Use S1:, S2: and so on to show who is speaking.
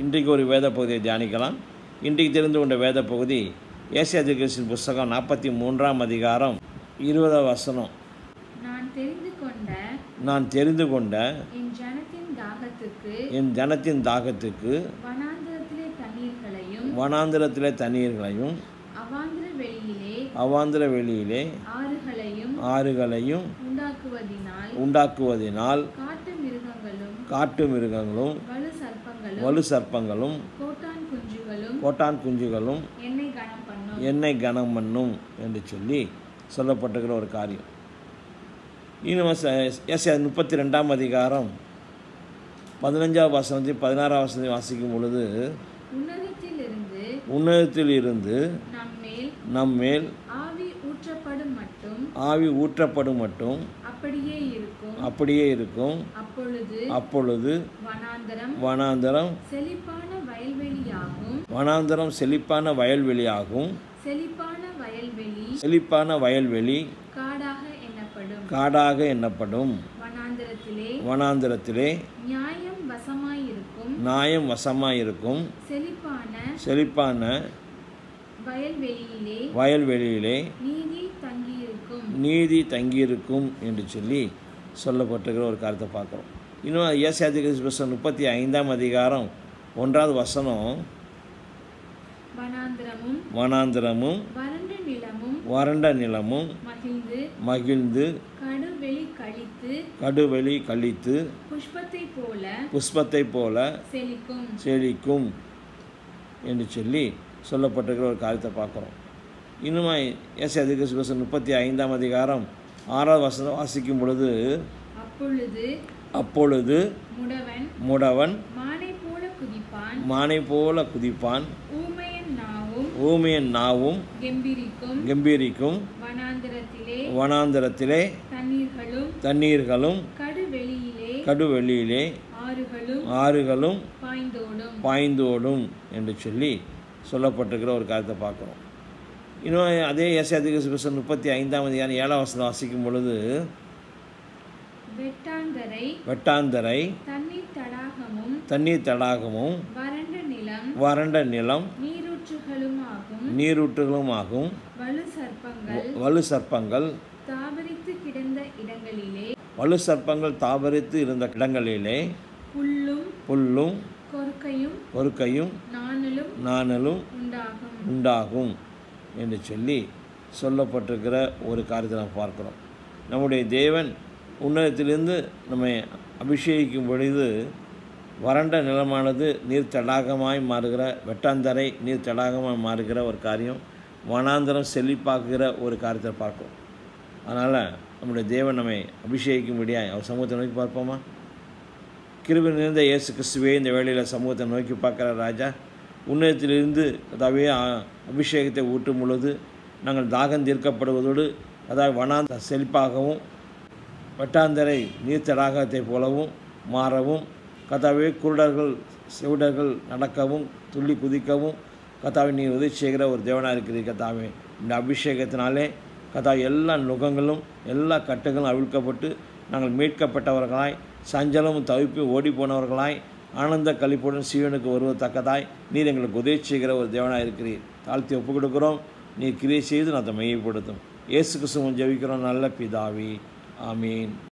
S1: இன்றைக்கு ஒரு வேத பகுதியை தியானிக்கலாம் இன்றைக்கு தெரிந்து கொண்ட வேத பகுதி ஏசியா திருக்கசின் புஸ்தகம் நாற்பத்தி மூன்றாம் அதிகாரம் இருபதாம் வசனம்
S2: நான் தெரிந்து கொண்ட
S1: நான் தெரிந்து கொண்ட
S2: என் ஜனத்தின் தாகத்துக்கு
S1: என் ஜனத்தின் தாகத்துக்கு
S2: வனாந்திரத்திலே தண்ணீர்களையும்
S1: வனாந்திரத்திலே தண்ணீர்களையும்
S2: அவாந்திர வெளியிலே
S1: அவாந்திர வெளியிலே
S2: ஆறுகளையும்
S1: ஆறுகளையும்
S2: உண்டாக்குவதினால்
S1: உண்டாக்குவதினால்
S2: காட்டு மிருகங்களும்
S1: காட்டு மிருகங்களும்
S2: வலு சர்ப்பங்களும்
S1: வலு சர்ப்பங்களும்
S2: கோட்டான் குஞ்சுகளும்
S1: கோட்டான் குஞ்சுகளும்
S2: என்னை கனம் பண்ணும்
S1: என்னை கனம் பண்ணும் என்று சொல்லி சொல்லப்பட்டிருக்கிற ஒரு காரியம் இன்னும் எஸ் முப்பத்தி ரெண்டாம் அதிகாரம் பதினஞ்சாவது வசனத்தையும் பதினாறாம் வசனத்தையும் வாசிக்கும் பொழுது
S2: உன்னதத்திலிருந்து
S1: உன்னதத்தில் இருந்து
S2: நம்மேல்
S1: நம்மேல்
S2: ஆவி ஊற்றப்படும் மட்டும்
S1: ஆவி ஊற்றப்படும் மட்டும்
S2: அப்படியே இருக்கும்
S1: அப்படியே இருக்கும்
S2: அப்பொழுது
S1: அப்பொழுது
S2: வனாந்தரம்
S1: வனாந்தரம்
S2: செழிப்பான வயல்வெளியாகும்
S1: வனாந்தரம் செழிப்பான வயல்வெளியாகும்
S2: செழிப்பான வயல்வெளி
S1: செழிப்பான வயல்வெளி
S2: காடாக எண்ணப்படும்
S1: காடாக எண்ணப்படும்
S2: வனாந்திரத்திலே
S1: வனாந்திரத்திலே
S2: நியாயம் வசமாயிருக்கும்
S1: நியாயம் வசமாயிருக்கும்
S2: செழிப்பான
S1: செழிப்பான
S2: வயல்வெளியிலே
S1: வயல்வெளியிலே
S2: நீதி தங்கியிருக்கும்
S1: நீதி தங்கியிருக்கும் என்று சொல்லி சொல்லப்பட்டிருக்கிற ஒரு காரியத்தை பார்க்குறோம் இன்னும் ஏசியாதிக புஸ்தகம் முப்பத்தி ஐந்தாம் அதிகாரம் ஒன்றாவது வசனம்
S2: வனாந்திரமும்
S1: வனாந்திரமும்
S2: வறண்ட நிலமும்
S1: வறண்ட நிலமும்
S2: மகிழ்ந்து
S1: மகிழ்ந்து
S2: கடுவெளி கழித்து
S1: கடுவெளி கழித்து
S2: புஷ்பத்தை போல
S1: புஷ்பத்தை போல
S2: செழிக்கும்
S1: செழிக்கும் என்று சொல்லி சொல்லப்பட்டிருக்கிற ஒரு காரியத்தை பார்க்குறோம் இன்னும் எஸ் அதிக புஸ்தகம் முப்பத்தி ஐந்தாம் அதிகாரம் ஆறாவது வசனம் வாசிக்கும் பொழுது
S2: அப்பொழுது
S1: அப்பொழுது
S2: முடவன்
S1: முடவன்
S2: மானை போல குதிப்பான்
S1: மானை போல குதிப்பான்
S2: ஊமையன் நாவும்
S1: ஊமையன் நாவும்
S2: கெம்பிரிக்கும்
S1: கம்பீரிக்கும்
S2: வனாந்திரத்திலே
S1: வனாந்தரத்திலே
S2: தண்ணீர்களும்
S1: தண்ணீர்களும்
S2: கடுவெளியிலே
S1: கடுவெளியிலே
S2: ஆறுகளும்
S1: ஆறுகளும்
S2: பாய்ந்தோடும்
S1: பாய்ந்தோடும் என்று சொல்லி சொல்லப்பட்டிருக்கிற ஒரு காரியத்தை பார்க்குறோம் இன்னும் அதே எஸ் அதிக புஸ்தகம் முப்பத்தி ஐந்தாம் அதிகாரம் ஏழாம் வசனம் வாசிக்கும் பொழுது
S2: வெட்டாந்தரை
S1: வெட்டாந்தரை
S2: தண்ணீர் தடாகமும்
S1: தண்ணீர் தடாகமும்
S2: வறண்ட நிலம்
S1: வறண்ட நிலம்
S2: நீரூற்றுகளுமாகும்
S1: நீரூற்றுகளும் ஆகும்
S2: வலு சர்ப்பங்கள்
S1: வலு சர்ப்பங்கள்
S2: தாவரித்து கிடந்த இடங்களிலே
S1: வலு சர்ப்பங்கள் தாபரித்து இருந்த இடங்களிலே
S2: புல்லும்
S1: புல்லும்
S2: கொறுக்கையும்
S1: பொறுக்கையும்
S2: நாணலும்
S1: நாணலும்
S2: உண்டாகும்
S1: உண்டாகும் என்று சொல்லி சொல்லப்பட்டிருக்கிற ஒரு காரியத்தை நாம் பார்க்கிறோம் நம்முடைய தேவன் உன்னதத்திலிருந்து நம்மை அபிஷேகிக்கும் பொழுது வறண்ட நிலமானது நீர் தடாகமாய் மாறுகிற வெட்டாந்தரை நீர் தடாகமாய் மாறுகிற ஒரு காரியம் வனாந்தரம் செழிப்பாக்குகிற ஒரு காரியத்தை பார்க்கிறோம் அதனால் நம்முடைய தேவன் நம்மை அபிஷேகிக்கும்படியாய் அவர் சமூகத்தை நோக்கி பார்ப்போமா கிருபை நிறைந்த இயேசு கிறிஸ்துவே இந்த வேளையில் சமூகத்தை நோக்கி பார்க்குற ராஜா உன்னதத்திலிருந்து அதாவே ஆ- அபிஷேகத்தை ஊட்டும் பொழுது நாங்கள் தாகம் தீர்க்கப்படுவதோடு அதாவது வனாந்த செழிப்பாகவும் வட்டாந்தரை நீர் தடாகத்தைப் போலவும் மாறவும் கதாவே குருடர்கள் செவிடர்கள் நடக்கவும் துள்ளி குதிக்கவும் கதாவை நீ உதவி செய்கிற ஒரு தேவனாக இருக்கிறீர் கதாவே இந்த அபிஷேகத்தினாலே கதா எல்லா நுகங்களும் எல்லா கட்டுகளும் அவிழ்க்கப்பட்டு நாங்கள் மீட்கப்பட்டவர்களாய் சஞ்சலமும் தவிப்பு ஓடி போனவர்களாய் ஆனந்த கழிப்புடன் சீவனுக்கு வருவத்தக்கதாய் நீர் எங்களுக்கு உதவி செய்கிற ஒரு தேவனாக இருக்கிறீர் தாழ்த்தி ஒப்புக் கொடுக்கிறோம் நீர் கிரியை செய்து நான் அதை மையப்படுத்தும் இயேசு கிறிஸ்துவன் ஜெபிக்கிறோம் நல்ல பிதாவி ஆமீன்